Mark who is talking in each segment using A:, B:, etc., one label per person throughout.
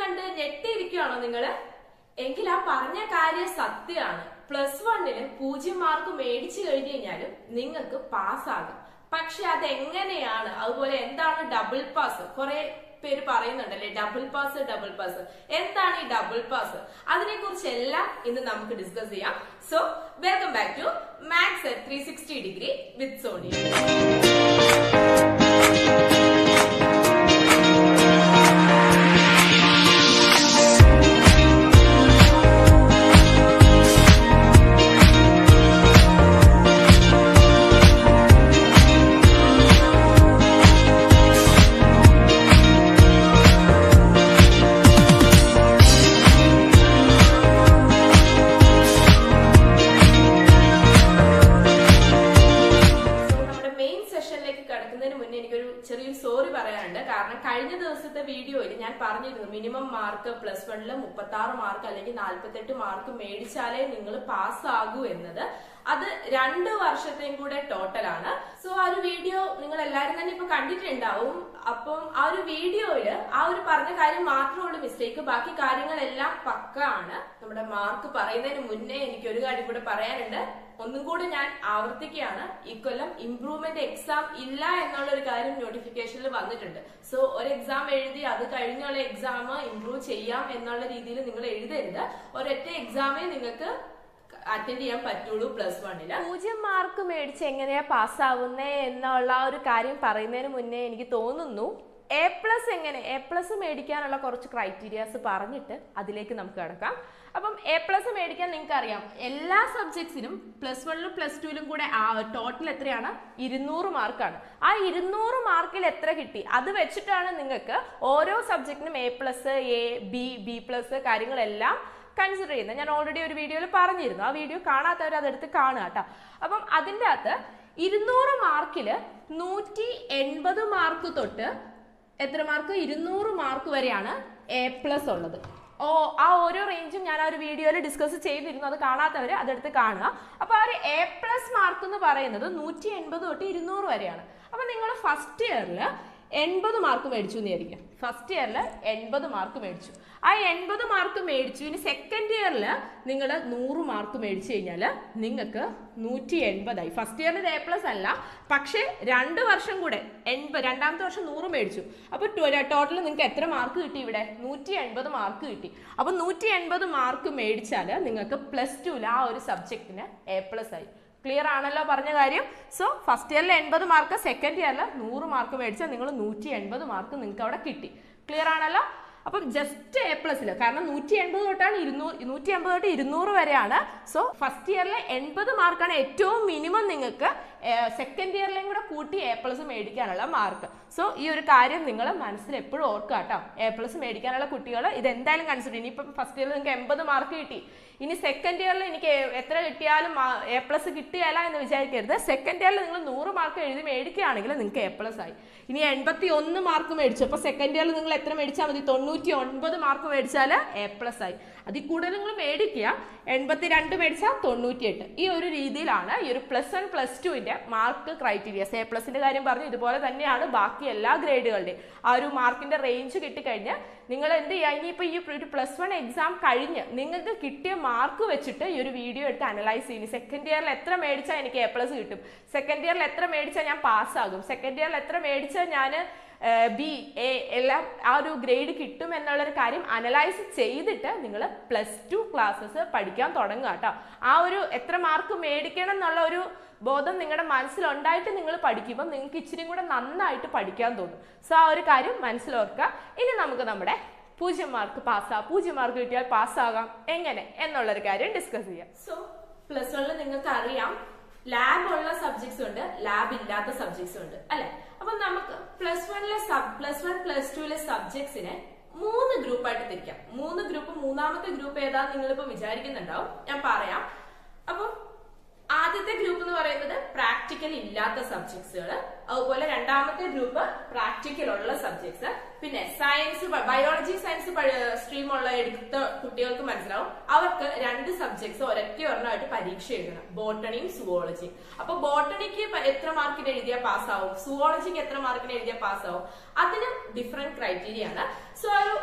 A: കണ്ട് ഞെട്ടിയിരിക്കുകയാണോ നിങ്ങള് എങ്കിൽ ആ പറഞ്ഞ കാര്യം സത്യമാണ് പ്ലസ് വണ്ണിന് പൂജ്യം മാർക്ക് മേടിച്ചു കഴിഞ്ഞു കഴിഞ്ഞാലും നിങ്ങൾക്ക് പാസ്സാകും പക്ഷെ അതെങ്ങനെയാണ് അതുപോലെ എന്താണ് ഡബിൾ പാസ് കുറെ പേര് പറയുന്നുണ്ടല്ലേ ഡബിൾ പാസ് ഡബിൾ പാസ് എന്താണ് ഈ ഡബിൾ പാസ് അതിനെ കുറിച്ച് എല്ലാം ഇന്ന് നമുക്ക് ഡിസ്കസ് ചെയ്യാം so welcome back to maths three sixty degree with Soni so നമ്മുടെ മെയിൻ സെഷനിലേക്ക് കടക്കുന്നതിന് മുന്നേ എനിക്കൊരു ചെറിയൊരു സോറി പറയാനുണ്ട് കാരണം കഴിഞ്ഞ ദിവസത്തെ വീഡിയോയിൽ ഞാൻ പറഞ്ഞിരുന്നു മിനിമം മാർക്ക് പ്ലസ് വണ്ണില് മുപ്പത്തി ആറ് മാർക്ക് അല്ലെങ്കിൽ നാല്പത്തെട്ട് മാർക്ക് മേടിച്ചാലേ നിങ്ങൾ പാസ്സാകൂ എന്നത് അത് രണ്ട് വർഷത്തെയും കൂടെ ടോട്ടൽ ആണ് സോ ആ ഒരു വീഡിയോ നിങ്ങൾ എല്ലാവരും തന്നെ ഇപ്പൊ കണ്ടിട്ടുണ്ടാവും അപ്പം ആ ഒരു വീഡിയോയില് ആ ഒരു പറഞ്ഞ കാര്യം മാത്രമേ ഉള്ളൂ മിസ്റ്റേക്ക് ബാക്കി കാര്യങ്ങളെല്ലാം പക്ക ആണ് നമ്മുടെ മാർക്ക് പറയുന്നതിന് മുന്നേ എനിക്ക് ഒരു കാര്യം കൂടെ പറയാനുണ്ട് ഒന്നും കൂടെ ഞാൻ ആവർത്തിക്കുകയാണ് ഇക്കൊല്ലം ഇംപ്രൂവ്മെന്റ് എക്സാം ഇല്ല എന്നുള്ള ഒരു കാര്യം നോട്ടിഫിക്കേഷനിൽ വന്നിട്ടുണ്ട് സോ ഒരു എക്സാം എഴുതി അത് കഴിഞ്ഞുള്ള എക്സാം ഇംപ്രൂവ് ചെയ്യാം എന്നുള്ള രീതിയിൽ നിങ്ങൾ എഴുതരുത് ഒരൊറ്റ എക്സാമേ നിങ്ങൾക്ക് അറ്റൻഡ് ചെയ്യാൻ പറ്റുള്ളൂ പ്ലസ് വണ്ണില് പൂജ്യം മാർക്ക് മേടിച്ച് എങ്ങനെയാ പാസ്സാവുന്നേ എന്നുള്ള ആ ഒരു കാര്യം പറയുന്നതിന് മുന്നേ എനിക്ക് തോന്നുന്നു എ പ്ലസ് എങ്ങനെ എ പ്ലസ് മേടിക്കാനുള്ള കുറച്ച് ക്രൈറ്റീരിയാസ് പറഞ്ഞിട്ട് അതിലേക്ക് നമുക്ക് കിടക്കാം അപ്പം എ പ്ലസ് മേടിക്കാൻ നിങ്ങൾക്ക് അറിയാം എല്ലാ സബ്ജക്ട്സിനും പ്ലസ് വണ്ണിലും പ്ലസ് ടുവിലും കൂടെ ടോട്ടൽ എത്രയാണ് ഇരുന്നൂറ് മാർക്കാണ് ആ ഇരുന്നൂറ് മാർക്കിൽ എത്ര കിട്ടി അത് വെച്ചിട്ടാണ് നിങ്ങൾക്ക് ഓരോ സബ്ജക്റ്റിനും A plus A B B plus കാര്യങ്ങളെല്ലാം കൺസിഡർ ചെയ്യുന്നത് ഞാൻ ഓൾറെഡി ഒരു വീഡിയോയിൽ പറഞ്ഞിരുന്നു ആ വീഡിയോ കാണാത്തവർ അതെടുത്ത് കാണുക കേട്ടോ അപ്പം അതിൻ്റെ അകത്ത് ഇരുന്നൂറ് മാർക്കില് നൂറ്റി എൺപത് മാർക്ക് തൊട്ട് എത്ര മാർക്ക് ഇരുന്നൂറ് മാർക്ക് വരെയാണ് എ പ്ലസ് ഉള്ളത് ഓ ആ ഓരോ റേഞ്ചും ഞാൻ ആ ഒരു വീഡിയോയിൽ ഡിസ്കസ് ചെയ്തിരുന്നു അത് കാണാത്തവർ അതെടുത്ത് കാണുക അപ്പോൾ ആ ഒരു എ പ്ലസ് മാർക്ക് എന്ന് പറയുന്നത് നൂറ്റി എൺപത് തൊട്ട് ഇരുന്നൂറ് വരെയാണ് അപ്പോൾ നിങ്ങൾ ഫസ്റ്റ് ഇയറിൽ എൺപത് മാർക്ക് മേടിച്ചു എന്ന് വിചാരിക്കാം ഫസ്റ്റ് ഇയറിൽ എൺപത് മാർക്ക് മേടിച്ചു ആ എൺപത് മാർക്ക് മേടിച്ചു ഇനി സെക്കൻഡ് ഇയറിൽ നിങ്ങൾ നൂറ് മാർക്ക് മേടിച്ചു കഴിഞ്ഞാൽ നിങ്ങൾക്ക് നൂറ്റി എൺപതായി ഫസ്റ്റ് ഇയറിൽ എ പ്ലസ് അല്ല പക്ഷേ രണ്ട് വർഷം കൂടെ എൺപത് രണ്ടാമത്തെ വർഷം നൂറ് മേടിച്ചു അപ്പോൾ ടോട്ടൽ നിങ്ങൾക്ക് എത്ര മാർക്ക് കിട്ടി ഇവിടെ നൂറ്റി എൺപത് മാർക്ക് കിട്ടി അപ്പോൾ നൂറ്റി എൺപത് മാർക്ക് മേടിച്ചാൽ നിങ്ങൾക്ക് പ്ലസ് ടുവിൽ ആ ഒരു സബ്ജക്റ്റിന് എ പ്ലസ് ആയി ക്ലിയർ ആണല്ലോ പറഞ്ഞ കാര്യം സോ ഫസ്റ്റ് ഇയറിൽ എൺപത് മാർക്ക് സെക്കൻഡ് ഇയറിൽ നൂറ് മാർക്ക് മേടിച്ചാൽ നിങ്ങൾ നൂറ്റി എൺപത് മാർക്ക് നിങ്ങൾക്ക് അവിടെ കിട്ടി ക്ലിയർ ആണല്ലോ അപ്പം ജസ്റ്റ് എ പ്ലസിൽ കാരണം നൂറ്റി എൺപത് തൊട്ടാണ് ഇരുന്നൂറ് നൂറ്റി എൺപത് തൊട്ട് ഇരുന്നൂറ് വരെയാണ് സോ ഫസ്റ്റ് ഇയറിലെ എൺപത് മാർക്കാണ് ഏറ്റവും മിനിമം നിങ്ങൾക്ക് സെക്കൻഡ് ഇയറിലെയും കൂടെ കൂട്ടി എ പ്ലസ് മേടിക്കാനുള്ള മാർക്ക് സോ ഈ ഒരു കാര്യം നിങ്ങൾ മനസ്സിൽ എപ്പോഴും ഓർക്കുക കേട്ടോ എ പ്ലസ് മേടിക്കാനുള്ള കുട്ടികൾ ഇത് എന്തായാലും കൺസിഡർ ഇനിയിപ്പം ഫസ്റ്റ് ഇയറിൽ നിങ്ങൾക്ക് എൺപത് മാർക്ക് കിട്ടി ഇനി സെക്കൻഡ് ഇയറിൽ എനിക്ക് എത്ര കിട്ടിയാലും എ പ്ലസ് കിട്ടുകയല്ല എന്ന് വിചാരിക്കരുത് സെക്കൻഡ് ഇയറിൽ നിങ്ങൾ നൂറ് മാർക്ക് എഴുതി മേടിക്കുകയാണെങ്കിൽ നിങ്ങൾക്ക് എ പ്ലസ് ആയി ഇനി എൺപത്തി ഒന്ന് മാർക്ക് മേടിച്ചു അപ്പോൾ സെക്കൻഡ് ഇയറിൽ നിങ്ങൾ എത്ര മേടിച്ചാൽ മതി തൊണ്ണൂറ്റി ഒൻപത് മാർക്ക് മേടിച്ചാൽ എ പ്ലസ് ആയി അതിൽ കൂടുതൽ നിങ്ങൾ മേടിക്കുക എൺപത്തി രണ്ട് മേടിച്ചാൽ തൊണ്ണൂറ്റിയെട്ട് ഈ ഒരു രീതിയിലാണ് ഈ ഒരു പ്ലസ് വൺ പ്ലസ് ടുവിൻ്റെ മാർക്ക് ക്രൈറ്റീരിയസ് എ പ്ലസിൻ്റെ കാര്യം പറഞ്ഞു ഇതുപോലെ തന്നെയാണ് ബാക്കി എല്ലാ ഗ്രേഡുകളുടെയും ആ ഒരു മാർക്കിൻ്റെ റേഞ്ച് കിട്ടിക്കഴിഞ്ഞ് നിങ്ങൾ എന്ത് ചെയ്യുക ഇനിയിപ്പോൾ ഈ ഒരു പ്ലസ് വൺ എക്സാം കഴിഞ്ഞ് നിങ്ങൾക്ക് കിട്ടിയ മാർക്ക് വെച്ചിട്ട് ഈ ഒരു വീഡിയോ എടുത്ത് അനലൈസ് ചെയ്യും സെക്കൻഡ് ഇയറിൽ എത്ര മേടിച്ചാൽ എനിക്ക് എ പ്ലസ് കിട്ടും സെക്കൻഡ് ഇയറിൽ എത്ര മേടിച്ചാൽ ഞാൻ പാസ്സാകും സെക്കൻഡ് ഇയറിൽ എത്ര മേടിച്ചാൽ ഞാൻ ബി എ എല്ലാം ആ ഒരു ഗ്രേഡ് കിട്ടും എന്നുള്ളൊരു കാര്യം അനലൈസ് ചെയ്തിട്ട് നിങ്ങൾ പ്ലസ് ടു ക്ലാസ്സസ് പഠിക്കാൻ തുടങ്ങുക കേട്ടോ ആ ഒരു എത്ര മാർക്ക് മേടിക്കണം എന്നുള്ള ഒരു ബോധം നിങ്ങളുടെ മനസ്സിലുണ്ടായിട്ട് നിങ്ങൾ പഠിക്കുമ്പോൾ നിങ്ങൾക്ക് ഇച്ചിരി കൂടെ നന്നായിട്ട് പഠിക്കാൻ തോന്നും സോ ആ ഒരു കാര്യം മനസ്സിലോർക്കുക ഇനി നമുക്ക് നമ്മുടെ പൂജ്യം മാർക്ക് പാസ്സാ പൂജ്യം മാർക്ക് കിട്ടിയാൽ പാസ്സാകാം എങ്ങനെ എന്നുള്ളൊരു കാര്യം ഡിസ്കസ് ചെയ്യാം സോ പ്ലസ് വണ്ണിൽ നിങ്ങൾക്ക് അറിയാം ലാബ് ഉള്ള സബ്ജക്ട്സ് ഉണ്ട് ലാബ് ഇല്ലാത്ത സബ്ജക്ട്സ് ഉണ്ട് അല്ലെ അപ്പൊ നമുക്ക് പ്ലസ് വണ്ണിലെ സബ് പ്ലസ് വൺ പ്ലസ് ടുവിലെ സബ്ജക്ട്സിനെ മൂന്ന് ഗ്രൂപ്പായിട്ട് തിരിക്കാം മൂന്ന് ഗ്രൂപ്പ് മൂന്നാമത്തെ ഗ്രൂപ്പ് ഏതാന്ന് നിങ്ങളിപ്പോ വിചാരിക്കുന്നുണ്ടാവും ഞാൻ പറയാം അപ്പം ആദ്യത്തെ ഗ്രൂപ്പ് എന്ന് പറയുന്നത് പ്രാക്ടിക്കൽ ഇല്ലാത്ത സബ്ജക്ട്സുകൾ അതുപോലെ രണ്ടാമത്തെ ഗ്രൂപ്പ് പ്രാക്ടിക്കൽ ഉള്ള സബ്ജക്ട്സ് പിന്നെ സയൻസ് ബയോളജി സയൻസ് സ്ട്രീം ഉള്ള എടുത്ത കുട്ടികൾക്ക് മനസ്സിലാവും അവർക്ക് രണ്ട് സബ്ജക്ട്സ് ഒരൊറ്റ ഒരെണ്ണമായിട്ട് പരീക്ഷ എഴുതണം ബോട്ടണിയും സുവോളജിയും അപ്പൊ ബോട്ടണിക്ക് എത്ര മാർക്കിന് എഴുതിയാൽ പാസ്സാവും സുവോളജിക്ക് എത്ര മാർക്കിന് എഴുതിയാൽ പാസ്സാവും അതിന് ഡിഫറെന്റ് ക്രൈറ്റീരിയ ആണ് സോ ഒരു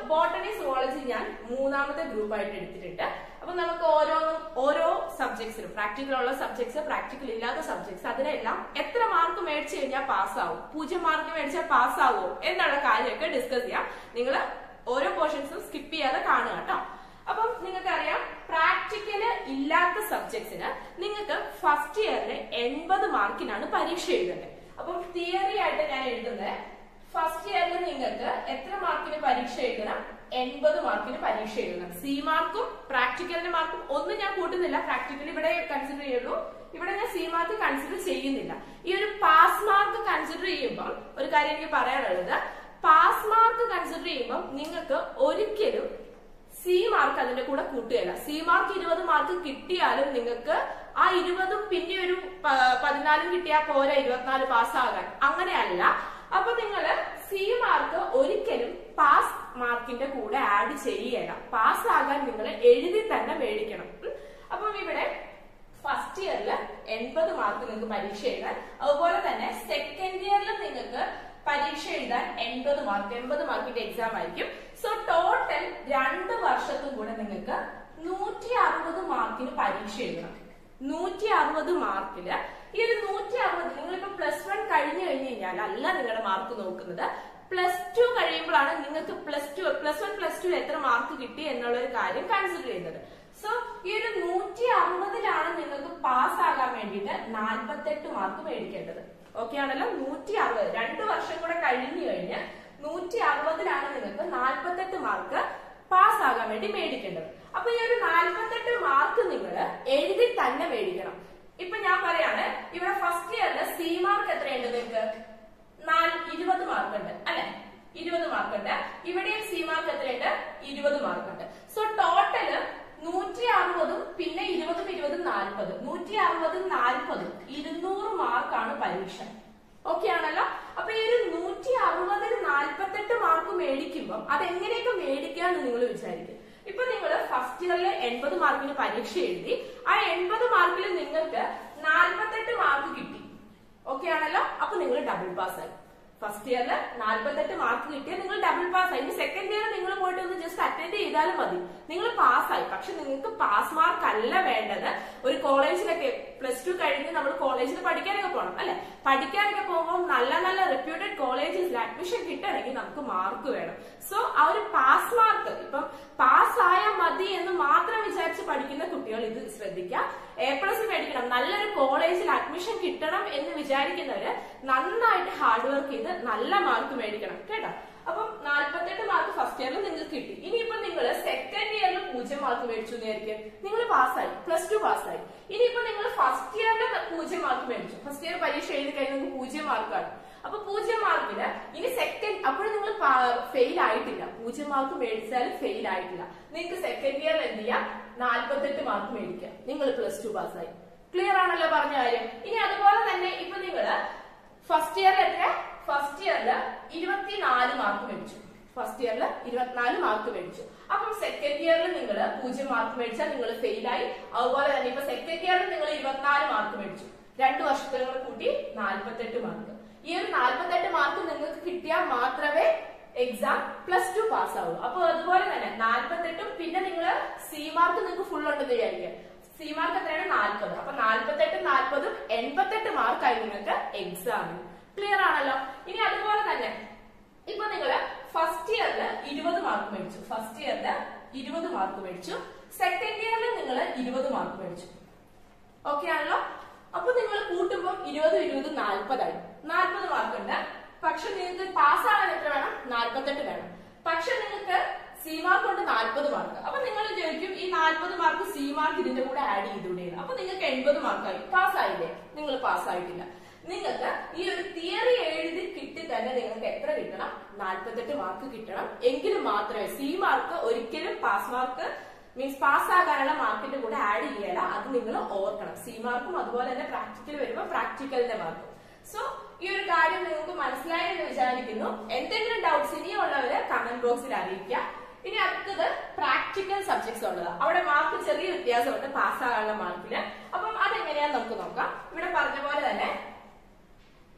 A: ബോട്ടണി സുവോളജി ഞാൻ മൂന്നാമത്തെ ഗ്രൂപ്പ് ആയിട്ട് എടുത്തിട്ടുണ്ട് അപ്പൊ നമുക്ക് ഓരോന്നും ഓരോ സബ്ജക്ട്സിനും പ്രാക്ടിക്കൽ ഉള്ള സബ്ജക്ട്സ് പ്രാക്ടിക്കൽ ഇല്ലാത്ത സബ്ജക്ട്സ് അതിനെല്ലാം എത്ര മാർക്ക് മേടിച്ചു കഴിഞ്ഞാൽ പാസ്സാവും പൂജ്യം മാർക്ക് മേടിച്ചാൽ പാസ്സാവോ എന്നുള്ള കാര്യമൊക്കെ ഡിസ്കസ് ചെയ്യാം നിങ്ങൾ ഓരോ പോർഷൻസും സ്കിപ്പ് ചെയ്യാതെ കാണുക കേട്ടോ അപ്പം നിങ്ങൾക്കറിയാം പ്രാക്ടിക്കല് ഇല്ലാത്ത സബ്ജക്ട്സിന് നിങ്ങൾക്ക് ഫസ്റ്റ് ഇയറിൽ എൺപത് മാർക്കിനാണ് പരീക്ഷ എഴുതേണ്ടത് അപ്പം തിയറി ആയിട്ട് ഞാൻ എഴുതുന്നത് ഫസ്റ്റ് ഇയറിൽ നിങ്ങൾക്ക് എത്ര മാർക്കിന് പരീക്ഷ എഴുതണം എൺപത് മാർക്കിന് പരീക്ഷ എഴുതണം സി മാർക്കും പ്രാക്ടിക്കലിന്റെ മാർക്കും ഒന്നും ഞാൻ കൂട്ടുന്നില്ല പ്രാക്ടിക്കൽ ഇവിടെ കൺസിഡർ ചെയ്യുള്ളൂ ഇവിടെ ഞാൻ സി മാർക്ക് കൺസിഡർ ചെയ്യുന്നില്ല ഈ ഒരു പാസ് മാർക്ക് കൺസിഡർ ചെയ്യുമ്പോൾ ഒരു കാര്യം എനിക്ക് പറയാനുള്ളത് പാസ് മാർക്ക് കൺസിഡർ ചെയ്യുമ്പോൾ നിങ്ങൾക്ക് ഒരിക്കലും സി മാർക്ക് അതിന്റെ കൂടെ കൂട്ടുകയില്ല സി മാർക്ക് ഇരുപത് മാർക്ക് കിട്ടിയാലും നിങ്ങൾക്ക് ആ ഇരുപതും പിന്നെ ഒരു പ- പതിനാലും കിട്ടിയാൽ പോരാ ഇരുപത്തിനാല് പാസ്സാകാൻ അങ്ങനെയല്ല അപ്പൊ നിങ്ങൾ സി മാർക്ക് ഒരിക്കലും പാസ് മാർക്കിന്റെ കൂടെ ആഡ് ചെയ്യണം പാസ് ആകാൻ നിങ്ങൾ എഴുതി തന്നെ മേടിക്കണം ഉം. അപ്പം ഇവിടെ ഫസ്റ്റ് ഇയറിൽ എൺപത് മാർക്ക് നിങ്ങൾക്ക് പരീക്ഷ എഴുതാൻ അതുപോലെ തന്നെ സെക്കൻഡ് ഇയറിൽ നിങ്ങൾക്ക് പരീക്ഷ എഴുതാൻ എൺപത് മാർക്ക് എൺപത് മാർക്കിന്റെ എക്സാം ആയിരിക്കും സോ ടോട്ടൽ രണ്ട് വർഷത്തും കൂടെ നിങ്ങൾക്ക് നൂറ്റി അറുപത് മാർക്കിന് പരീക്ഷ എഴുതണം നൂറ്റി അറുപത് മാർക്കില് ഈ ഒരു നൂറ്റി അറുപത് നിങ്ങളിപ്പോ പ്ലസ് വൺ കഴിഞ്ഞു കഴിഞ്ഞു കഴിഞ്ഞാൽ അല്ല നിങ്ങളുടെ മാർക്ക് നോക്കുന്നത് പ്ലസ് ടു കഴിയുമ്പോഴാണ് നിങ്ങൾക്ക് plus two plus one plus two എത്ര മാർക്ക് കിട്ടി എന്നുള്ള ഒരു കാര്യം കൺസിഡർ ചെയ്യുന്നത് സോ ഈ ഒരു നൂറ്റി അറുപതിലാണ് നിങ്ങൾക്ക് പാസ് ആകാൻ വേണ്ടിയിട്ട് നാൽപ്പത്തെട്ട് മാർക്ക് മേടിക്കേണ്ടത് ഓക്കെ ആണല്ലോ നൂറ്റി അറുപത് രണ്ട് വർഷം കൂടെ കഴിഞ്ഞു കഴിഞ്ഞ് നൂറ്റി അറുപതിലാണ് നിങ്ങൾക്ക് നാൽപ്പത്തെട്ട് മാർക്ക് പാസ് ആകാൻ വേണ്ടി മേടിക്കേണ്ടത് അപ്പൊ ഈ ഒരു നാൽപ്പത്തെട്ട് മാർക്ക് നിങ്ങൾ എഴുതി തന്നെ മേടിക്കണം ഇപ്പൊ ഞാൻ പറയാണ് ഇവിടെ ഫസ്റ്റ് ഇയറിൽ സി മാർക്ക് എത്രയുണ്ട് നിങ്ങൾക്ക് നാല് ഇരുപത് മാർക്ക് ഉണ്ട് അല്ലെ ഇരുപത് മാർക്ക് ഉണ്ട് ഇവിടെയും സി മാർക്ക് എത്രയുണ്ട് ഇരുപത് മാർക്ക് ഉണ്ട് സോ ടോട്ടല് നൂറ്റി അറുപതും പിന്നെ ഇരുപതും ഇരുപതും നാൽപ്പത് നൂറ്റി അറുപതും നാൽപ്പതും ഇരുന്നൂറ് മാർക്കാണ് പരീക്ഷ ഓക്കെ ആണല്ലോ അപ്പൊ ഈ ഒരു നൂറ്റി അറുപതിന് നാൽപ്പത്തെട്ട് മാർക്ക് മേടിക്കുമ്പോൾ അതെങ്ങനെയൊക്കെ മേടിക്കാന്ന് നിങ്ങൾ വിചാരിക്കും ഇപ്പൊ നിങ്ങൾ ഫസ്റ്റ് ഇയറിൽ എൺപത് മാർക്കിന് പരീക്ഷ എഴുതി ആ എൺപത് മാർക്കിൽ നിങ്ങൾക്ക് നാൽപ്പത്തെട്ട് മാർക്ക് കിട്ടി ഓക്കെ ആണല്ലോ അപ്പൊ നിങ്ങൾ ഡബിൾ പാസ് ആയി ഫസ്റ്റ് ഇയറിൽ നാൽപ്പത്തെട്ട് മാർക്ക് കിട്ടിയാൽ നിങ്ങൾ ഡബിൾ പാസ് ആയി ഇനി സെക്കൻഡ് ഇയർ നിങ്ങൾ പോയിട്ട് ഒന്ന് ജസ്റ്റ് അറ്റൻഡ് ചെയ്താലും മതി നിങ്ങൾ പാസ്സായി പക്ഷെ നിങ്ങൾക്ക് പാസ് മാർക്ക് അല്ല വേണ്ടത് ഒരു കോളേജിലൊക്കെ പ്ലസ് ടു കഴിഞ്ഞ് നമ്മൾ കോളേജിൽ പഠിക്കാനൊക്കെ പോകണം അല്ലെ പഠിക്കാനൊക്കെ പോകുമ്പോൾ നല്ല നല്ല റെപ്യൂട്ടഡ് കോളേജിൽ അഡ്മിഷൻ കിട്ടണമെങ്കിൽ നമുക്ക് മാർക്ക് വേണം സോ ആ ഒരു പാസ് മാർക്ക് ഇപ്പം പാസ് ആയാൽ മതി എന്ന് മാത്രം വിചാരിച്ച് പഠിക്കുന്ന കുട്ടികൾ ഇത് ശ്രദ്ധിക്കുക എ പ്ലസ് മേടിക്കണം നല്ലൊരു കോളേജിൽ അഡ്മിഷൻ കിട്ടണം എന്ന് വിചാരിക്കുന്നവര് നന്നായിട്ട് ഹാർഡ് വർക്ക് ചെയ്ത് നല്ല മാർക്ക് മേടിക്കണം കേട്ടോ അപ്പം നാല്പത്തെട്ട് മാർക്ക് ഫസ്റ്റ് ഇയറിൽ നിങ്ങൾക്ക് കിട്ടി ഇനിയിപ്പോ നിങ്ങൾ സെക്കൻഡ് ഇയറിൽ പൂജ്യം മാർക്ക് മേടിച്ചു എന്നായിരിക്കും നിങ്ങൾ പാസ്സായി പ്ലസ് ടു പാസ്സായി ഇനിയിപ്പോ നിങ്ങൾ ഫസ്റ്റ് ഇയറിൽ പൂജ്യം മാർക്ക് മേടിച്ചു ഫസ്റ്റ് ഇയർ പരീക്ഷ എഴുതി കഴിഞ്ഞാൽ നിങ്ങൾക്ക് പൂജ്യം മാർക്കാണ് അപ്പൊ പൂജ്യം മാർക്കിന് ഇനി സെക്കൻഡ് അപ്പോഴും നിങ്ങൾ ഫെയിൽ ആയിട്ടില്ല പൂജ്യം മാർക്ക് മേടിച്ചാലും ഫെയിൽ ആയിട്ടില്ല നിങ്ങൾക്ക് സെക്കൻഡ് ഇയറിൽ എന്ത് ചെയ്യാം നാല്പത്തെട്ട് മാർക്ക് മേടിക്കാം നിങ്ങൾ പ്ലസ് ടു പാസ്സായി ക്ലിയർ ആണല്ലോ പറഞ്ഞ കാര്യം ഇനി അതുപോലെ തന്നെ ഇപ്പൊ നിങ്ങള് ഫസ്റ്റ് ഇയർ എത്ര ഫസ്റ്റ് ഇയറിൽ ഇരുപത്തിനാല് മാർക്ക് മേടിച്ചു ഫസ്റ്റ് ഇയറിൽ ഇരുപത്തിനാല് മാർക്ക് മേടിച്ചു അപ്പം സെക്കൻഡ് ഇയറിൽ നിങ്ങൾ പൂജ്യം മാർക്ക് മേടിച്ചാൽ നിങ്ങൾ ഫെയിലായി അതുപോലെ തന്നെ ഇപ്പൊ സെക്കൻഡ് ഇയറിൽ നിങ്ങൾ ഇരുപത്തിനാല് മാർക്ക് മേടിച്ചു രണ്ടു വർഷത്തിൽ നിങ്ങൾ കൂട്ടി നാല്പത്തെട്ട് മാർക്ക് ഈ ഒരു നാല്പത്തെട്ട് മാർക്ക് നിങ്ങൾക്ക് കിട്ടിയാൽ മാത്രമേ എക്സാം പ്ലസ് ടു പാസ് ആവൂ അപ്പൊ അതുപോലെ തന്നെ നാല്പത്തെട്ടും പിന്നെ നിങ്ങൾ സി മാർക്ക് നിങ്ങൾക്ക് ഫുൾ ഉണ്ടെന്ന് വിചാരിക്കുക സി മാർക്ക് എത്രയാണ് നാൽപ്പത് അപ്പൊ നാൽപ്പത്തെട്ടും നാൽപ്പതും എൺപത്തെട്ട് മാർക്കായി നിങ്ങൾക്ക് എക്സാമിന് ക്ലിയർ ആണല്ലോ ഇനി അതുപോലെ തന്നെ ഇപ്പൊ നിങ്ങള് ഫസ്റ്റ് ഇയറിൽ ഇരുപത് മാർക്ക് മേടിച്ചു ഫസ്റ്റ് ഇയറിൽ ഇരുപത് മാർക്ക് മേടിച്ചു സെക്കൻഡ് ഇയറിൽ നിങ്ങൾ ഇരുപത് മാർക്ക് മേടിച്ചു ഓക്കെ ആണല്ലോ അപ്പൊ നിങ്ങൾ കൂട്ടുമ്പോൾ ഇരുപതും ഇരുപതും നാൽപ്പതായി നാൽപ്പത് മാർക്ക് ഉണ്ട് പക്ഷെ നിങ്ങൾക്ക് പാസ്സാകാൻ എത്ര വേണം നാൽപ്പത്തെട്ട് വേണം പക്ഷെ നിങ്ങൾക്ക് സി മാർക്ക് കൊണ്ട് നാൽപ്പത് മാർക്ക് അപ്പൊ നിങ്ങൾ ചോദിക്കും ഈ നാൽപ്പത് മാർക്ക് സി മാർക്ക് ഇതിന്റെ കൂടെ ആഡ് ചെയ്തുകൂടെ അപ്പൊ നിങ്ങൾക്ക് എൺപത് മാർക്കായി പാസ്സായില്ലേ നിങ്ങൾ പാസ്സായിട്ടില്ല നിങ്ങൾക്ക് ഈ ഒരു തിയറി എഴുതി കിട്ടി തന്നെ നിങ്ങൾക്ക് എത്ര കിട്ടണം നാൽപ്പത്തെട്ട് മാർക്ക് കിട്ടണം എങ്കിലും മാത്രമേ സി മാർക്ക് ഒരിക്കലും പാസ് മാർക്ക് മീൻസ് പാസ്സാകാനുള്ള മാർക്കിന്റെ കൂടെ ആഡ് ചെയ്യല അത് നിങ്ങൾ ഓർക്കണം സി മാർക്കും അതുപോലെ തന്നെ പ്രാക്ടിക്കൽ വരുമ്പോൾ പ്രാക്ടിക്കലിന്റെ മാർക്കും സോ ഈ ഒരു കാര്യം നിങ്ങൾക്ക് മനസ്സിലായി എന്ന് വിചാരിക്കുന്നു എന്തെങ്കിലും ഡൗട്ട്സ് ഇനിയുള്ളവര് കമന്റ് ബോക്സിൽ അറിയിക്കുക ഇനി അടുത്തത് പ്രാക്ടിക്കൽ സബ്ജക്ട്സ് ഉള്ളത് അവിടെ മാർക്ക് ചെറിയ വ്യത്യാസമുണ്ട് പാസ്സാകാനുള്ള മാർക്കിന് അപ്പം അതെങ്ങനെയാന്ന് നമുക്ക് നോക്കാം ഇവിടെ പറഞ്ഞ പോലെ തന്നെ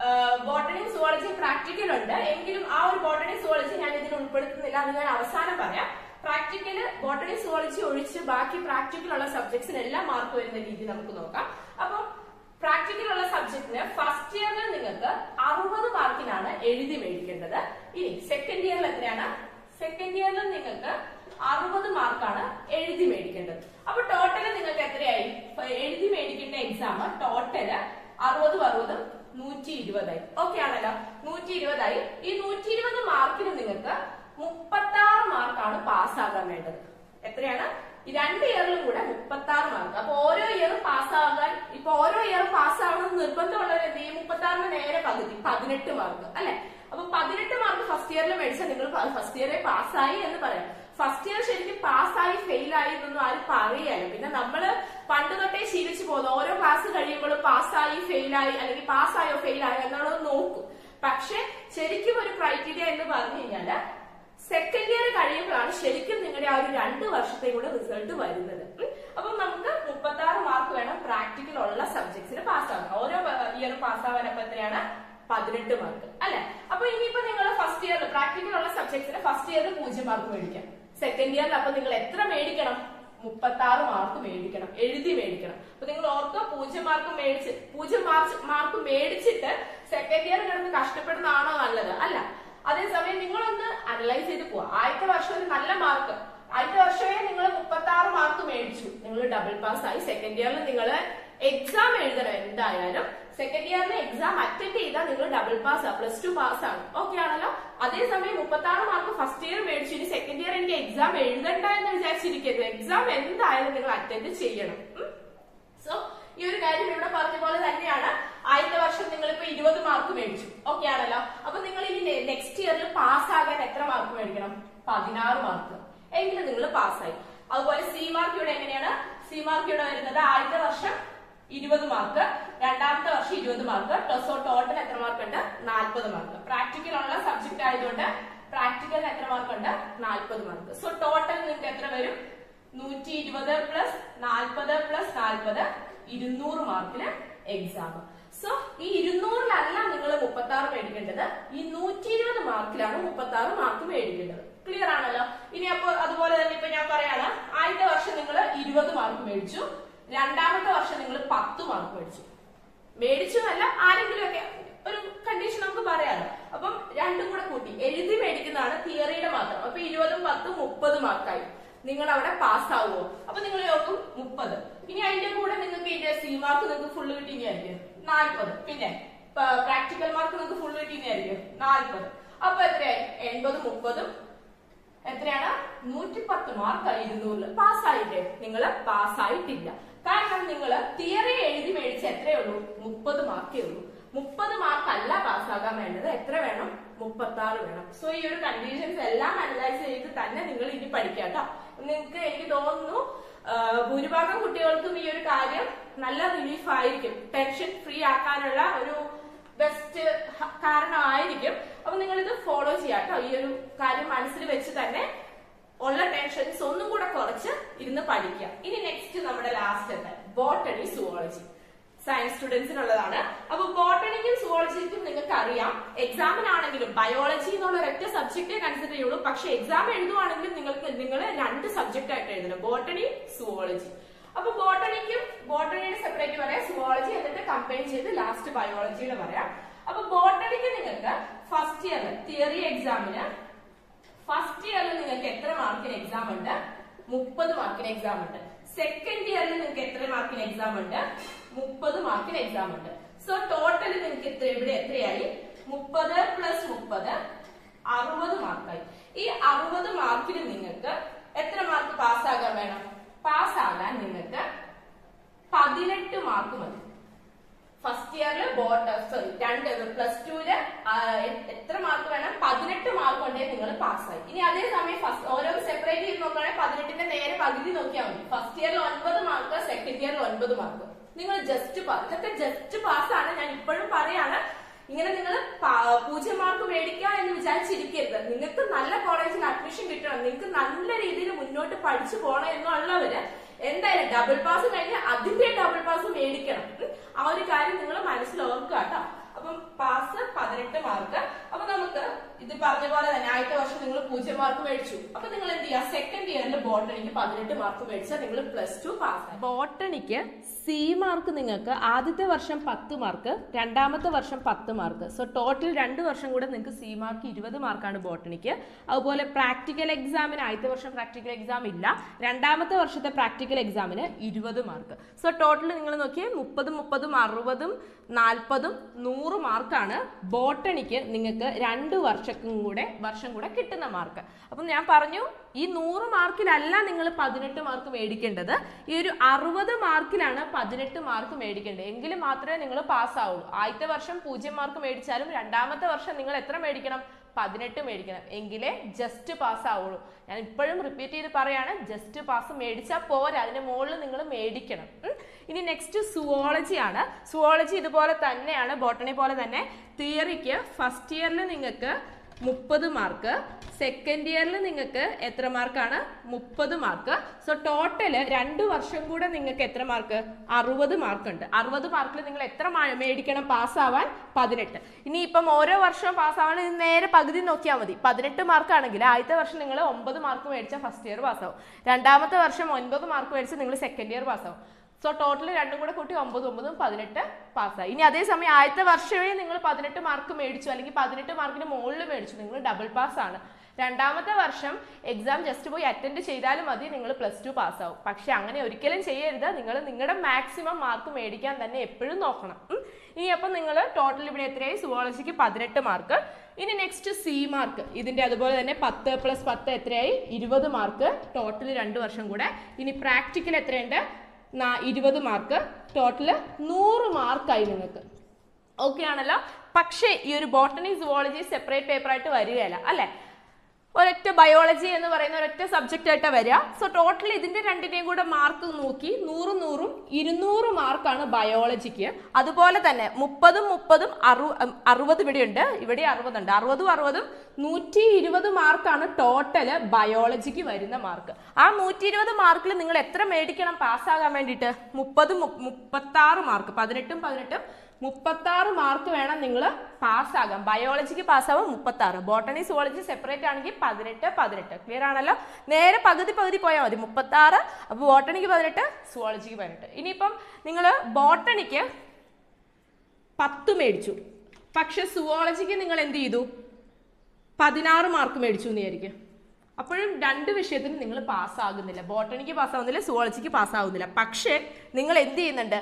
A: ബോട്ടണി സുവോളജി പ്രാക്ടിക്കൽ ഉണ്ട് എങ്കിലും ആ ഒരു ബോട്ടണി സുവോളജി ഞാൻ ഇതിൽ ഉൾപ്പെടുത്തുന്നില്ല അത് ഞാൻ അവസാനം പറയാം പ്രാക്ടിക്കല് ബോട്ടണി സുവോളജി ഒഴിച്ച് ബാക്കി പ്രാക്ടിക്കൽ ഉള്ള സബ്ജക്ട്സിനെല്ലാം മാർക്ക് വരുന്ന രീതി നമുക്ക് നോക്കാം അപ്പം പ്രാക്ടിക്കൽ ഉള്ള സബ്ജക്റ്റിന് ഫസ്റ്റ് ഇയറിൽ നിങ്ങൾക്ക് അറുപത് മാർക്കിനാണ് എഴുതി മേടിക്കേണ്ടത് ഇനി സെക്കൻഡ് ഇയറിൽ എത്രയാണ് സെക്കൻഡ് ഇയറിൽ നിങ്ങൾക്ക് അറുപത് മാർക്കാണ് എഴുതി മേടിക്കേണ്ടത് അപ്പൊ ടോട്ടല് നിങ്ങൾക്ക് എത്രയായി ഇപ്പൊ എഴുതി മേടിക്കേണ്ട എക്സാം ടോട്ടല് അറുപതും അറുപതും നൂറ്റി ഇരുപതായി ഓക്കെ ആണല്ലോ നൂറ്റി ഇരുപതായി ഈ നൂറ്റി ഇരുപത് മാർക്കിന് നിങ്ങൾക്ക് മുപ്പത്തി ആറ് മാർക്കാണ് പാസ്സാകാൻ വേണ്ടത് എത്രയാണ് ഈ രണ്ട് ഇയറിലും കൂടെ മുപ്പത്തി ആറ് മാർക്ക് അപ്പൊ ഓരോ ഇയറും പാസ്സാകാൻ ഇപ്പൊ ഓരോ ഇയറും പാസ്സാവണമെന്ന് നിർബന്ധമുള്ളവർ എന്ത് ചെയ്യും മുപ്പത്തി ആറിന് നേരെ പകുതി പതിനെട്ട് മാർക്ക് അല്ലെ അപ്പൊ പതിനെട്ട് മാർക്ക് ഫസ്റ്റ് ഇയറിൽ മേടിച്ചാൽ നിങ്ങൾ ഫസ്റ്റ് ഇയറെ പാസ്സായി എന്ന് പറയാം ഫസ്റ്റ് ഇയർ ശരിക്കും പാസ്സായി ഫെയിൽ ആയി എന്നൊന്നും ആരും പറയല്ല പിന്നെ നമ്മള് പണ്ട് തൊട്ടേ ശീലിച്ചു പോകുന്നു ഓരോ ക്ലാസ് കഴിയുമ്പോഴും പാസ്സായി ഫെയിൽ ആയി അല്ലെങ്കിൽ പാസ്സായോ ഫെയിൽ ആയോ എന്നുള്ളത് നോക്കും പക്ഷെ ശരിക്കും ഒരു ക്രൈറ്റീരിയ എന്ന് പറഞ്ഞു കഴിഞ്ഞാല് സെക്കൻഡ് ഇയർ കഴിയുമ്പോഴാണ് ശരിക്കും നിങ്ങളുടെ ആ ഒരു രണ്ട് വർഷത്തെ കൂടെ റിസൾട്ട് വരുന്നത് ഉം. അപ്പം നമുക്ക് മുപ്പത്തി ആറ് മാർക്ക് വേണം പ്രാക്ടിക്കൽ ഉള്ള സബ്ജക്ട്സിന് പാസ്സാകാൻ ഓരോ ഇയർ പാസ്സാവാൻ അപ്പൊ എത്രയാണ് പതിനെട്ട് മാർക്ക് അല്ലെ അപ്പൊ ഇനിയിപ്പോ നിങ്ങൾ ഫസ്റ്റ് ഇയറിൽ പ്രാക്ടിക്കൽ ഉള്ള സബ്ജക്ട്സിന് ഫസ്റ്റ് ഇയറിൽ പൂജ്യം മാർക്ക് മേടിക്കാം സെക്കൻഡ് ഇയറിൽ അപ്പൊ നിങ്ങൾ എത്ര മേടിക്കണം മുപ്പത്തി ആറ് മാർക്ക് മേടിക്കണം എഴുതി മേടിക്കണം അപ്പൊ നിങ്ങൾ ഓർക്കുക പൂജ്യം മാർക്ക് മേടിച്ച് പൂജ്യം മാർക്ക് മാർക്ക് മേടിച്ചിട്ട് സെക്കൻഡ് ഇയർ കിടന്ന് കഷ്ടപ്പെടുന്നതാണോ നല്ലത് അല്ല അതേസമയം നിങ്ങളൊന്ന് അനലൈസ് ചെയ്ത് പോവാ ആദ്യത്തെ വർഷം ഒരു നല്ല മാർക്ക് ആദ്യത്തെ വർഷമേ നിങ്ങൾ മുപ്പത്തി ആറ് മാർക്ക് മേടിച്ചു നിങ്ങൾ ഡബിൾ പാസ് ആയി സെക്കൻഡ് ഇയറിൽ നിങ്ങൾ എക്സാം എഴുതണം എന്തായാലും സെക്കൻഡ് ഇയറിൽ എക്സാം അറ്റൻഡ് ചെയ്താൽ നിങ്ങൾ ഡബിൾ പാസ് ആ പ്ലസ് ടു പാസ് ആണ് ഓക്കെ ആണല്ലോ അതേസമയം മുപ്പത്തി ആറ് മാർക്ക് ഫസ്റ്റ് ഇയർ മേടിച്ചു ഇനി സെക്കൻഡ് ഇയർ എനിക്ക് എക്സാം എഴുതണ്ട എന്ന് വിചാരിച്ചിരിക്കരുത് എക്സാം എന്തായാലും നിങ്ങൾ അറ്റൻഡ് ചെയ്യണം ഉം. സോ ഈ ഒരു കാര്യം ഇവിടെ പറഞ്ഞ പോലെ തന്നെയാണ് ആദ്യത്തെ വർഷം നിങ്ങൾ ഇപ്പൊ ഇരുപത് മാർക്ക് മേടിച്ചു ഓക്കെ ആണല്ലോ അപ്പൊ നിങ്ങൾ ഇനി നെക്സ്റ്റ് ഇയറിൽ പാസ്സാകാൻ എത്ര മാർക്ക് മേടിക്കണം പതിനാറ് മാർക്ക് എങ്കിലും നിങ്ങൾ പാസ്സായി അതുപോലെ സി മാർക്ക് ഇവിടെ എങ്ങനെയാണ് സി മാർക്ക് ഇവിടെ വരുന്നത് ആദ്യത്തെ വർഷം ഇരുപത് മാർക്ക് രണ്ടാമത്തെ വർഷം ഇരുപത് മാർക്ക് പ്ലസ് ടോട്ടൽ എത്ര മാർക്ക് ഉണ്ട് നാൽപ്പത് മാർക്ക് പ്രാക്ടിക്കൽ ഉള്ള സബ്ജക്ട് ആയതുകൊണ്ട് പ്രാക്ടിക്കലിന് എത്ര മാർക്ക് ഉണ്ട് നാൽപ്പത് മാർക്ക് സോ ടോട്ടൽ നിങ്ങൾക്ക് എത്ര വരും നൂറ്റി ഇരുപത് പ്ലസ് നാൽപ്പത് പ്ലസ് നാൽപ്പത് ഇരുന്നൂറ് മാർക്കിന് എക്സാം സോ ഈ ഇരുന്നൂറിലല്ല നിങ്ങൾ മുപ്പത്തി ആറ് മേടിക്കേണ്ടത് ഈ നൂറ്റി ഇരുപത് മാർക്കിലാണ് മുപ്പത്തി ആറ് മാർക്ക് മേടിക്കേണ്ടത് ക്ലിയർ ആണല്ലോ ഇനി അപ്പൊ അതുപോലെ തന്നെ ഇപ്പൊ ഞാൻ പറയാണ് ആദ്യത്തെ വർഷം നിങ്ങൾ ഇരുപത് മാർക്ക് മേടിച്ചു രണ്ടാമത്തെ വർഷം നിങ്ങൾ പത്ത് മാർക്ക് മേടിച്ചു മേടിച്ചു എന്നല്ല ആരെങ്കിലും ഒക്കെ ഒരു കണ്ടീഷൻ നമുക്ക് പറയാലോ അപ്പം രണ്ടും കൂടെ കൂട്ടി എഴുതി മേടിക്കുന്നതാണ് തിയറിയുടെ മാത്രം അപ്പൊ ഇരുപതും പത്തും മുപ്പത് മാർക്കായി നിങ്ങൾ അവിടെ പാസ്സാവുമോ അപ്പൊ നിങ്ങൾ നോക്കും മുപ്പത് ഇനി അതിന്റെ കൂടെ നിങ്ങൾക്ക് ഇതിന്റെ സി മാർക്ക് നിങ്ങൾക്ക് ഫുള്ള് കിട്ടിയെന്നായിരിക്കും നാൽപ്പത് പിന്നെ പ്രാക്ടിക്കൽ മാർക്ക് നിങ്ങൾക്ക് ഫുള്ള് കിട്ടിയെന്നായിരിക്കും നാൽപ്പത് അപ്പൊ എത്രയായി എൺപത് മുപ്പതും എത്രയാണ് നൂറ്റി പത്ത് മാർക്ക് ഇരുന്നൂറില് പാസ്സായില്ലേ നിങ്ങൾ പാസ്സായിട്ടില്ല കാരണം നിങ്ങൾ തിയറി എഴുതി മേടിച്ച് എത്രയേ ഉള്ളൂ മുപ്പത് മാർക്കേ ഉള്ളൂ മുപ്പത് മാർക്ക് അല്ല പാസ്സാകാൻ വേണ്ടത് എത്ര വേണം മുപ്പത്തി ആറ് വേണം സോ ഈ ഒരു കണ്ടീഷൻസ് എല്ലാം അനലൈസ് ചെയ്ത് തന്നെ നിങ്ങൾ ഇനി പഠിക്കാം കേട്ടോ നിങ്ങൾക്ക് എനിക്ക് തോന്നുന്നു ആ, ഭൂരിഭാഗം കുട്ടികൾക്കും ഈ ഒരു കാര്യം നല്ല റിലീഫ് ആയിരിക്കും ടെൻഷൻ ഫ്രീ ആക്കാനുള്ള ഒരു ബെസ്റ്റ് കാരണമായിരിക്കും അപ്പൊ നിങ്ങൾ ഇത് ഫോളോ ചെയ്യാം കേട്ടോ ഈ ഒരു കാര്യം മനസ്സിൽ വെച്ച് തന്നെ ഉള്ള ടെൻഷൻസ് ഒന്നും കൂടെ കുറച്ച് ഇരുന്ന് പഠിക്കാം ഇനി നെക്സ്റ്റ് നമ്മുടെ ലാസ്റ്റ് ഉണ്ട് ബോട്ടണി സുവോളജി സയൻസ് സ്റ്റുഡൻസിനുള്ളതാണ് അപ്പൊ ബോട്ടണിക്കും സുവോളജിക്കും നിങ്ങൾക്ക് അറിയാം എക്സാമിനാണെങ്കിലും ബയോളജി എന്നുള്ള ഒരൊറ്റ സബ്ജക്റ്റേ കൺസിഡർ ചെയ്യുള്ളൂ പക്ഷെ എക്സാം എഴുതുവാണെങ്കിലും നിങ്ങൾക്ക് നിങ്ങൾ രണ്ട് സബ്ജക്റ്റ് ആയിട്ട് എഴുതണം ബോട്ടണി സുവോളജി അപ്പൊ ബോട്ടണിക്കും ബോട്ടണിയുടെ സെപ്പറേറ്റ് പറയാം സുവോളജി എന്നിട്ട് കമ്പൈൻ ചെയ്ത് ലാസ്റ്റ് ബയോളജിയുടെ പറയാം അപ്പൊ ബോട്ടണിക്ക് നിങ്ങൾക്ക് ഫസ്റ്റ് ഇയർ തിയറി എക്സാമിന് ഫസ്റ്റ് ഇയറിൽ നിങ്ങൾക്ക് എത്ര മാർക്കിന് എക്സാം ഉണ്ട് മുപ്പത് മാർക്കിന് എക്സാം ഉണ്ട് സെക്കൻഡ് ഇയറിൽ നിങ്ങൾക്ക് എത്ര മാർക്കിന് എക്സാം ഉണ്ട് മുപ്പത് മാർക്കിന് എക്സാം ഉണ്ട് സോ ടോട്ടൽ നിങ്ങൾക്ക് എത്ര ഇവിടെ എത്രയായി മുപ്പത് പ്ലസ് മുപ്പത് അറുപത് മാർക്കായി ഈ അറുപത് മാർക്കിന് നിങ്ങൾക്ക് എത്ര മാർക്ക് പാസ്സാകാൻ വേണം പാസ്സാകാൻ നിങ്ങൾക്ക് പതിനെട്ട് മാർക്ക് മതി ഫസ്റ്റ് ഇയറിൽ ബോട്ട് സോറി രണ്ട് പ്ലസ് ടുവില് എത്ര മാർക്ക് വേണം പതിനെട്ട് മാർക്ക് കൊണ്ടേ നിങ്ങൾ പാസ്സായി ഇനി അതേ സമയം ഫസ്റ്റ് ഓരോ സെപ്പറേറ്റ് ചെയ്ത് നോക്കുകയാണെങ്കിൽ പതിനെട്ടിന്റെ നേരെ പകുതി നോക്കിയാൽ മതി ഫസ്റ്റ് ഇയറിൽ ഒൻപത് മാർക്ക് സെക്കൻഡ് ഇയറിൽ ഒൻപത് മാർക്ക് നിങ്ങൾ ജസ്റ്റ് പാസ് ഇതൊക്കെ ജസ്റ്റ് പാസ് ആണ് ഞാൻ ഇപ്പോഴും പറയാണ് ഇങ്ങനെ നിങ്ങൾ പൂജ്യം മാർക്ക് മേടിക്കുക എന്ന് വിചാരിച്ചിരിക്കരുത് നിങ്ങൾക്ക് നല്ല കോളേജിൽ അഡ്മിഷൻ കിട്ടണം നിങ്ങൾക്ക് നല്ല രീതിയിൽ മുന്നോട്ട് പഠിച്ചു പോകണം എന്നുള്ളവര് എന്തായാലും ഡബിൾ പാസ് കഴിഞ്ഞ് അതിന്റെ ഡബിൾ പാസ് മേടിക്കണം ഉം. ആ ഒരു കാര്യം നിങ്ങൾ മനസ്സിൽ ഓർക്കുക കേട്ടോ അപ്പൊ അപ്പം പാസ് പതിനെട്ട് മാർക്ക് അപ്പൊ നമുക്ക് ഇത് പറഞ്ഞ പോലെ തന്നെ ആദ്യത്തെ വർഷം നിങ്ങൾ പൂജ്യം മാർക്ക് മേടിച്ചു അപ്പൊ നിങ്ങൾ എന്ത് ചെയ്യുക സെക്കൻഡ് ഇയറിൽ ബോട്ടണിക്ക് പതിനെട്ട് മാർക്ക് മേടിച്ചാൽ നിങ്ങൾ പ്ലസ് ടു പാസ് ബോട്ടണിക്ക് സി മാർക്ക് നിങ്ങൾക്ക് ആദ്യത്തെ വർഷം പത്ത് മാർക്ക് രണ്ടാമത്തെ വർഷം പത്ത് മാർക്ക് സോ ടോട്ടൽ രണ്ട് വർഷം കൂടെ നിങ്ങൾക്ക് സി മാർക്ക് ഇരുപത് മാർക്കാണ് ബോട്ടണിക്ക് അതുപോലെ പ്രാക്ടിക്കൽ എക്സാമിന് ആദ്യത്തെ വർഷം പ്രാക്ടിക്കൽ എക്സാം ഇല്ല രണ്ടാമത്തെ വർഷത്തെ പ്രാക്ടിക്കൽ എക്സാമിന് ഇരുപത് മാർക്ക് സോ ടോട്ടൽ നിങ്ങൾ നോക്കിയേ മുപ്പതും മുപ്പതും അറുപതും നാൽപ്പതും നൂറ് മാർക്കാണ് ബോട്ടണിക്ക് നിങ്ങൾക്ക് രണ്ട് വർഷക്കും കൂടെ വർഷം കൂടെ കിട്ടുന്ന മാർക്ക് അപ്പം ഞാൻ പറഞ്ഞു ഈ നൂറ് മാർക്കിലല്ല നിങ്ങൾ പതിനെട്ട് മാർക്ക് മേടിക്കേണ്ടത് ഈ ഒരു അറുപത് മാർക്കിലാണ് പതിനെട്ട് മാർക്ക് മേടിക്കേണ്ടത് എങ്കിൽ മാത്രമേ നിങ്ങൾ പാസ്സാവുള്ളൂ ആദ്യത്തെ വർഷം പൂജ്യം മാർക്ക് മേടിച്ചാലും രണ്ടാമത്തെ വർഷം നിങ്ങൾ എത്ര മേടിക്കണം പതിനെട്ട് മേടിക്കണം എങ്കിലേ ജസ്റ്റ് പാസ് ആവുള്ളൂ ഞാൻ ഇപ്പോഴും റിപ്പീറ്റ് ചെയ്ത് പറയാണ് ജസ്റ്റ് പാസ് മേടിച്ചാൽ പോരാ അതിന്റെ മുകളിൽ നിങ്ങൾ മേടിക്കണം ഉം. ഇനി നെക്സ്റ്റ് സുവോളജി ആണ് സുവോളജി ഇതുപോലെ തന്നെയാണ് ബോട്ടണി പോലെ തന്നെ തിയറിക്ക് ഫസ്റ്റ് ഇയറിൽ നിങ്ങൾക്ക് മുപ്പത് മാർക്ക് സെക്കൻഡ് ഇയറിൽ നിങ്ങൾക്ക് എത്ര മാർക്കാണ് മുപ്പത് മാർക്ക് സോ ടോട്ടല് രണ്ട് വർഷം കൂടെ നിങ്ങൾക്ക് എത്ര മാർക്ക് അറുപത് മാർക്ക് ഉണ്ട് അറുപത് മാർക്കിൽ നിങ്ങൾ എത്ര മാ- മേടിക്കണം പാസ്സാവാൻ പതിനെട്ട് ഇനി ഇപ്പം ഓരോ വർഷവും പാസ്സാവാൻ ഇത് നേരെ പകുതി നോക്കിയാൽ മതി പതിനെട്ട് മാർക്ക് ആണെങ്കിൽ ആദ്യത്തെ വർഷം നിങ്ങൾ ഒമ്പത് മാർക്ക് മേടിച്ചാൽ ഫസ്റ്റ് ഇയർ പാസ്സാവും രണ്ടാമത്തെ വർഷം ഒൻപത് മാർക്ക് മേടിച്ചാൽ നിങ്ങൾ സെക്കൻഡ് ഇയർ പാസ്സാവും സോ ടോട്ടൽ രണ്ടും കൂടെ കൂട്ടി ഒമ്പത് ഒമ്പതും പതിനെട്ട് പാസ്സായി ഇനി അതേസമയം ആദ്യത്തെ വർഷമേ നിങ്ങൾ പതിനെട്ട് മാർക്ക് മേടിച്ചു അല്ലെങ്കിൽ പതിനെട്ട് മാർക്കിന് മുകളിൽ മേടിച്ചു നിങ്ങൾ ഡബിൾ പാസ് ആണ് രണ്ടാമത്തെ വർഷം എക്സാം ജസ്റ്റ് പോയി അറ്റൻഡ് ചെയ്താലും മതി നിങ്ങൾ പ്ലസ് ടു പാസ്സാവും പക്ഷെ അങ്ങനെ ഒരിക്കലും ചെയ്യരുത് നിങ്ങൾ നിങ്ങളുടെ മാക്സിമം മാർക്ക് മേടിക്കാൻ തന്നെ എപ്പോഴും നോക്കണം ഉം. ഇനി അപ്പം നിങ്ങൾ ടോട്ടൽ ഇവിടെ എത്രയായി സുവോളജിക്ക് പതിനെട്ട് മാർക്ക് ഇനി നെക്സ്റ്റ് സി മാർക്ക് ഇതിന്റെ അതുപോലെ തന്നെ പത്ത് പ്ലസ് പത്ത് എത്രയായി ഇരുപത് മാർക്ക് ടോട്ടൽ രണ്ട് വർഷം കൂടെ ഇനി പ്രാക്ടിക്കൽ എത്രയുണ്ട് നാ- ഇരുപത് മാർക്ക് ടോട്ടല് നൂറ് മാർക്കായി നിങ്ങൾക്ക് ഓക്കെ ആണല്ലോ പക്ഷേ ഈ ഒരു ബോട്ടണി സുവോളജി സെപ്പറേറ്റ് പേപ്പർ ആയിട്ട് വരികയല്ല അല്ലെ ഒരൊറ്റ ബയോളജി എന്ന് പറയുന്ന ഒരൊറ്റ സബ്ജക്റ്റ് ആയിട്ട് വരിക സോ ടോട്ടൽ ഇതിന്റെ രണ്ടിന്റെയും കൂടെ മാർക്ക് നോക്കി നൂറും നൂറും ഇരുന്നൂറ് മാർക്കാണ് ബയോളജിക്ക് അതുപോലെ തന്നെ മുപ്പതും മുപ്പതും അറു ഉം, അറുപത് ഇവിടെ ഉണ്ട് ഇവിടെ അറുപതുണ്ട് അറുപതും അറുപതും നൂറ്റി ഇരുപത് മാർക്കാണ് ടോട്ടല് ബയോളജിക്ക് വരുന്ന മാർക്ക് ആ നൂറ്റി ഇരുപത് മാർക്കിൽ നിങ്ങൾ എത്ര മേടിക്കണം പാസ്സാകാൻ വേണ്ടിയിട്ട് മുപ്പതും മുപ്പത്തി ആറ് മാർക്ക് പതിനെട്ടും പതിനെട്ടും മുപ്പത്തി ആറ് മാർക്ക് വേണം നിങ്ങൾ പാസ്സാകാൻ ബയോളജിക്ക് പാസ്സാവും മുപ്പത്തി ആറ് ബോട്ടണി സുവോളജി സെപ്പറേറ്റ് ആണെങ്കിൽ പതിനെട്ട് പതിനെട്ട് ക്ലിയർ ആണല്ലോ നേരെ പകുതി പകുതി പോയാൽ മതി മുപ്പത്തി ആറ് അപ്പോൾ ബോട്ടണിക്ക് പതിനെട്ട് സുവോളജിക്ക് പതിനെട്ട് ഇനിയിപ്പം നിങ്ങൾ ബോട്ടണിക്ക് പത്ത് മേടിച്ചു പക്ഷെ സുവോളജിക്ക് നിങ്ങൾ എന്ത് ചെയ്തു പതിനാറ് മാർക്ക് മേടിച്ചു എന്ന് വിചാരിക്കും അപ്പോഴും രണ്ട് വിഷയത്തിന് നിങ്ങൾ പാസ്സാകുന്നില്ല ബോട്ടണിക്ക് പാസ്സാവുന്നില്ല സുവോളജിക്ക് പാസ്സാവുന്നില്ല പക്ഷേ നിങ്ങൾ എന്ത് ചെയ്യുന്നുണ്ട്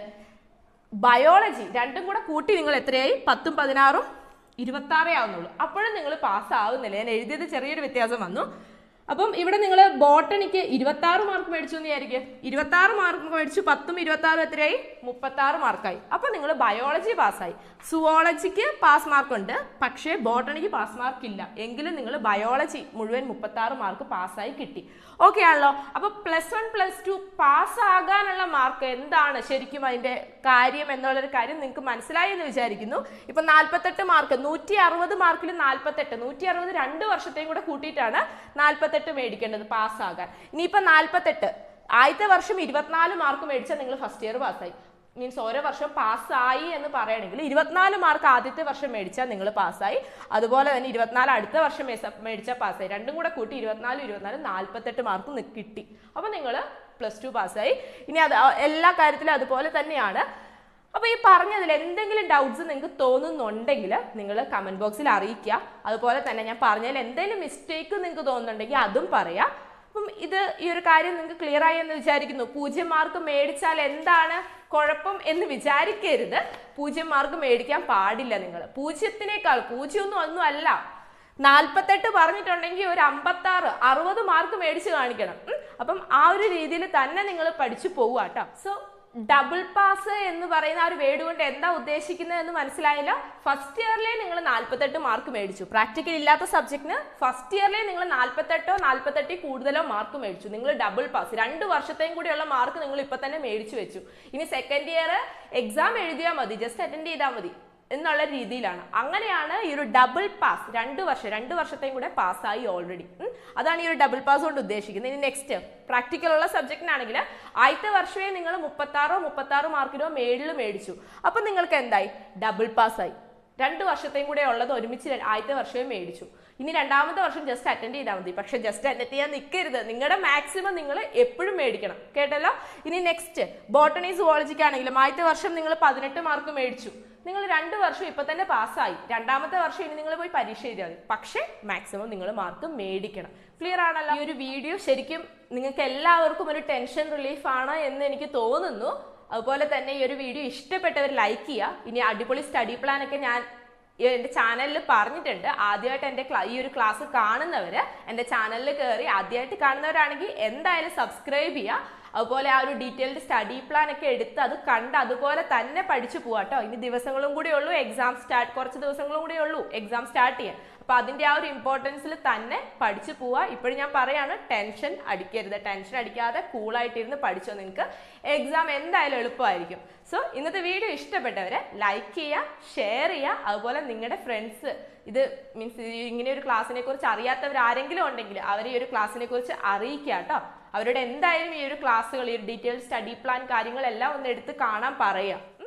A: ബയോളജി രണ്ടും കൂടെ കൂട്ടി നിങ്ങൾ എത്രയായി പത്തും പതിനാറും ഇരുപത്തി ആറേ ആവുന്നുള്ളൂ അപ്പോഴും നിങ്ങൾ പാസ്സാവുന്നില്ല ഞാൻ എഴുതിയത് ചെറിയൊരു വ്യത്യാസം വന്നു അപ്പം ഇവിടെ നിങ്ങൾ ബോട്ടണിക്ക് ഇരുപത്തി ആറ് മാർക്ക് മേടിച്ചു എന്ന് വിചാരിക്കുക ഇരുപത്തി ആറ് മാർക്ക് മേടിച്ചു പത്തും ഇരുപത്തി ആറും എത്രയായി മുപ്പത്തി ആറ് മാർക്കായി അപ്പൊ നിങ്ങൾ ബയോളജി പാസ്സായി സുവോളജിക്ക് പാസ് മാർക്ക് ഉണ്ട് പക്ഷേ ബോട്ടണിക്ക് പാസ് മാർക്ക് ഇല്ല എങ്കിലും നിങ്ങൾ ബയോളജി മുഴുവൻ മുപ്പത്തി ആറ് മാർക്ക് പാസ്സായി കിട്ടി ഓക്കെ ആണല്ലോ അപ്പൊ പ്ലസ് വൺ പ്ലസ് ടു പാസ്സാകാനുള്ള മാർക്ക് എന്താണ് ശരിക്കും അതിന്റെ കാര്യം എന്നുള്ളൊരു കാര്യം നിങ്ങൾക്ക് മനസ്സിലായി എന്ന് വിചാരിക്കുന്നു ഇപ്പൊ നാൽപ്പത്തെട്ട് മാർക്ക് നൂറ്റി അറുപത് മാർക്കിൽ നാൽപ്പത്തെട്ട് നൂറ്റി അറുപത് രണ്ട് വർഷത്തെയും കൂടെ കൂട്ടിയിട്ടാണ് നാൽപ്പത്തെട്ട് മേടിക്കേണ്ടത് പാസ്സാകാൻ ഇനിയിപ്പോ നാൽപ്പത്തെട്ട് ആദ്യത്തെ വർഷം ഇരുപത്തിനാല് മാർക്ക് മേടിച്ചാൽ നിങ്ങൾ ഫസ്റ്റ് ഇയർ പാസ്സായി മീൻസ് ഓരോ വർഷം പാസ്സായി എന്ന് പറയണമെങ്കിൽ ഇരുപത്തിനാല് മാർക്ക് ആദ്യത്തെ വർഷം മേടിച്ചാൽ നിങ്ങൾ പാസ്സായി അതുപോലെ തന്നെ ഇരുപത്തിനാല് അടുത്ത വർഷം മേസ- മേടിച്ചാൽ പാസ്സായി രണ്ടും കൂടെ കൂട്ടി ഇരുപത്തിനാല് ഇരുപത്തിനാല് നാൽപ്പത്തെട്ട് മാർക്ക് നി- കിട്ടി അപ്പോൾ നിങ്ങൾ പ്ലസ് ടു പാസ്സായി ഇനി അത് ആ- എല്ലാ കാര്യത്തിലും അതുപോലെ തന്നെയാണ് അപ്പോൾ ഈ പറഞ്ഞതിൽ എന്തെങ്കിലും ഡൗട്ട്സ് നിങ്ങൾക്ക് തോന്നുന്നുണ്ടെങ്കിൽ നിങ്ങൾ കമൻറ്റ് ബോക്സിൽ അറിയിക്കുക അതുപോലെ തന്നെ ഞാൻ പറഞ്ഞതിൽ എന്തെങ്കിലും മിസ്റ്റേക്ക് നിങ്ങൾക്ക് തോന്നുന്നുണ്ടെങ്കിൽ അതും പറയാം അപ്പം ഇത് ഈ ഒരു കാര്യം നിങ്ങൾക്ക് ക്ലിയർ ആയി എന്ന് വിചാരിക്കുന്നു പൂജ്യം മാർക്ക് മേടിച്ചാൽ എന്താണ് കുഴപ്പം എന്ന് വിചാരിക്കരുത് പൂജ്യം മാർക്ക് മേടിക്കാൻ പാടില്ല നിങ്ങൾ പൂജ്യത്തിനേക്കാൾ പൂജ്യമൊന്നും ഒന്നും അല്ല നാൽപ്പത്തെട്ട് പറഞ്ഞിട്ടുണ്ടെങ്കിൽ ഒരു അമ്പത്താറ് അറുപത് മാർക്ക് മേടിച്ച് കാണിക്കണം ഉം. അപ്പം ആ ഒരു രീതിയിൽ തന്നെ നിങ്ങൾ പഠിച്ചു പോവുക കേട്ടോ സോ ഡബിൾ പാസ് എന്ന് പറയുന്ന ആ ഒരു വേർഡ് കൊണ്ട് എന്താ ഉദ്ദേശിക്കുന്നത് എന്ന് മനസ്സിലായില്ല ഫസ്റ്റ് ഇയറിലെ നിങ്ങൾ നാൽപ്പത്തെട്ട് മാർക്ക് മേടിച്ചു പ്രാക്ടിക്കൽ ഇല്ലാത്ത സബ്ജക്റ്റിന് ഫസ്റ്റ് ഇയറിലെ നിങ്ങൾ നാൽപ്പത്തെട്ടോ നാൽപ്പത്തെട്ടിൽ കൂടുതലോ മാർക്ക് മേടിച്ചു നിങ്ങൾ ഡബിൾ പാസ് രണ്ട് വർഷത്തെയും കൂടിയുള്ള മാർക്ക് നിങ്ങൾ ഇപ്പൊ തന്നെ മേടിച്ചു വെച്ചു ഇനി സെക്കൻഡ് ഇയർ എക്സാം എഴുതിയാൽ മതി ജസ്റ്റ് അറ്റൻഡ് ചെയ്താൽ മതി എന്നുള്ള രീതിയിലാണ് അങ്ങനെയാണ് ഈ ഒരു ഡബിൾ പാസ് രണ്ട് വർഷം രണ്ട് വർഷത്തെയും കൂടെ പാസ്സായി ഓൾറെഡി അതാണ് ഈ ഒരു ഡബിൾ പാസ് കൊണ്ട് ഉദ്ദേശിക്കുന്നത് ഇനി നെക്സ്റ്റ് പ്രാക്ടിക്കൽ ഉള്ള സബ്ജക്റ്റിനാണെങ്കിൽ ആദ്യത്തെ വർഷമേ നിങ്ങൾ മുപ്പത്താറോ മുപ്പത്താറ് മാർക്കിനോ മേളിൽ മേടിച്ചു അപ്പം നിങ്ങൾക്ക് എന്തായി ഡബിൾ പാസ്സായി രണ്ട് വർഷത്തെയും കൂടെ ഉള്ളത് ഒരുമിച്ച് ര- ആദ്യത്തെ വർഷമേ മേടിച്ചു ഇനി രണ്ടാമത്തെ വർഷം ജസ്റ്റ് അറ്റൻഡ് ചെയ്താൽ മതി പക്ഷെ ജസ്റ്റ് അറ്റൻഡ് ചെയ്യാൻ നിൽക്കരുത് നിങ്ങളുടെ മാക്സിമം നിങ്ങൾ എപ്പോഴും മേടിക്കണം കേട്ടല്ലോ ഇനി നെക്സ്റ്റ് ബോട്ടണി സുവോളജിക്കാണെങ്കിലും ആദ്യത്തെ വർഷം നിങ്ങൾ പതിനെട്ട് മാർക്ക് മേടിച്ചു നിങ്ങൾ രണ്ട് വർഷം ഇപ്പൊ തന്നെ പാസ്സായി രണ്ടാമത്തെ വർഷം ഇനി നിങ്ങൾ പോയി പരീക്ഷ എഴുതിയാൽ മതി പക്ഷേ മാക്സിമം നിങ്ങൾ മാർക്ക് മേടിക്കണം ക്ലിയർ ആണല്ലോ ഈ ഒരു വീഡിയോ ശരിക്കും നിങ്ങൾക്ക് എല്ലാവർക്കും ഒരു ടെൻഷൻ റിലീഫ് ആണ് എന്ന് എനിക്ക് തോന്നുന്നു അതുപോലെ തന്നെ ഈ ഒരു വീഡിയോ ഇഷ്ടപ്പെട്ടവർ ലൈക്ക് ചെയ്യുക ഇനി അടിപൊളി സ്റ്റഡി പ്ലാൻ ഒക്കെ ഞാൻ ഈ എൻ്റെ ചാനലിൽ പറഞ്ഞിട്ടുണ്ട് ആദ്യമായിട്ട് എൻ്റെ ക്ലാ- ഈ ഒരു ക്ലാസ് കാണുന്നവർ എൻ്റെ ചാനലിൽ കയറി ആദ്യമായിട്ട് കാണുന്നവരാണെങ്കിൽ എന്തായാലും സബ്സ്ക്രൈബ് ചെയ്യുക അതുപോലെ ആ ഒരു ഡീറ്റെയിൽഡ് സ്റ്റഡി പ്ലാൻ ഒക്കെ എടുത്ത് അത് കണ്ട് അതുപോലെ തന്നെ പഠിച്ചു പോവാ കേട്ടോ ഇനി ദിവസങ്ങളും കൂടി ഉള്ളൂ എക്സാം സ്റ്റാർട്ട് കുറച്ച് ദിവസങ്ങളും കൂടി ഉള്ളൂ എക്സാം സ്റ്റാർട്ട് ചെയ്യാൻ അപ്പൊ അതിന്റെ ആ ഒരു ഇമ്പോർട്ടൻസിൽ തന്നെ പഠിച്ചു പോവാ ഇപ്പോഴും ഞാൻ പറയാണ് ടെൻഷൻ അടിക്കരുത് ടെൻഷൻ അടിക്കാതെ കൂളായിട്ടിരുന്ന് പഠിച്ചോ നിങ്ങൾക്ക് എക്സാം എന്തായാലും എളുപ്പമായിരിക്കും സോ ഇന്നത്തെ വീഡിയോ ഇഷ്ടപ്പെട്ടവരെ ലൈക്ക് ചെയ്യുക ഷെയർ ചെയ്യുക അതുപോലെ നിങ്ങളുടെ ഫ്രണ്ട്സ് ഇത് മീൻസ് ഇങ്ങനെ ഒരു ക്ലാസ്സിനെ കുറിച്ച് അറിയാത്തവർ ആരെങ്കിലും ഉണ്ടെങ്കിൽ അവർ ഈ ഒരു ക്ലാസ്സിനെ കുറിച്ച് അറിയിക്കുക കേട്ടോ അവരോട് എന്തായാലും ഈ ഒരു ക്ലാസ്സുകൾ ഈ ഡീറ്റെയിൽ സ്റ്റഡി പ്ലാൻ കാര്യങ്ങളെല്ലാം ഒന്ന് എടുത്ത് കാണാൻ പറയാം